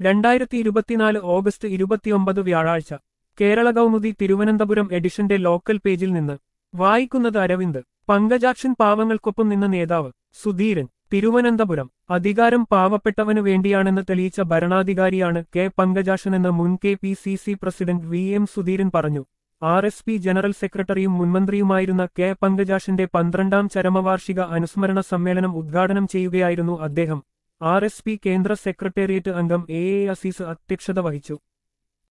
രണ്ടായിരത്തി ഇരുപത്തിനാല് ഓഗസ്റ്റ് ഇരുപത്തിയൊമ്പത് വ്യാഴാഴ്ച കേരള കൗമുദി തിരുവനന്തപുരം എഡിഷന്റെ ലോക്കൽ പേജിൽ നിന്ന് വായിക്കുന്നത് അരവിന്ദ് പങ്കജാക്ഷൻ പാവങ്ങൾക്കൊപ്പം നിന്ന നേതാവ് സുധീരൻ തിരുവനന്തപുരം അധികാരം പാവപ്പെട്ടവനു വേണ്ടിയാണെന്ന് തെളിയിച്ച ഭരണാധികാരിയാണ് കെ പങ്കജാക്ഷനെന്ന് മുൻ K P C C president V M Sudheeran പറഞ്ഞു ആർ എസ് പി ജനറൽ സെക്രട്ടറിയും മുൻമന്ത്രിയുമായിരുന്ന കെ പങ്കജാക്ഷന്റെ പന്ത്രണ്ടാം ചരമവാർഷിക അനുസ്മരണ സമ്മേളനം ഉദ്ഘാടനം ചെയ്യുകയായിരുന്നു അദ്ദേഹം ആർ എസ് പി കേന്ദ്ര സെക്രട്ടേറിയറ്റ് അംഗം എ എ അസീസ് അധ്യക്ഷത വഹിച്ചു